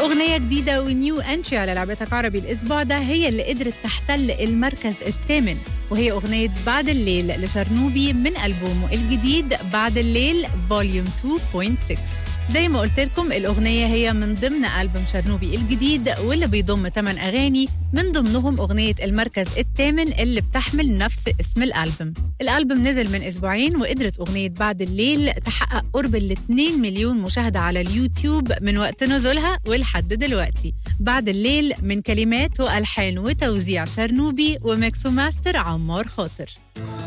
أغنية جديدة ونيو انتري على لعبتك عربي الأسبوع ده هي اللي قدرت تحتل المركز الثامن وهي أغنية بعد الليل لشرنوبي من ألبومه الجديد بعد الليل فوليوم 2.6 زي ما قلت لكم الأغنية هي من ضمن ألبوم شرنوبي الجديد واللي بيضم 8 أغاني من ضمنهم أغنية المركز الثامن اللي بتحمل نفس اسم الألبوم الألبوم نزل من أسبوعين وقدرت أغنية بعد الليل تحقق قرب ال 2 مليون مشاهدة على اليوتيوب من وقت نزولها ولحد دلوقتي بعد الليل من كلمات وألحان وتوزيع شرنوبي وميكس وماستر عمار خاطر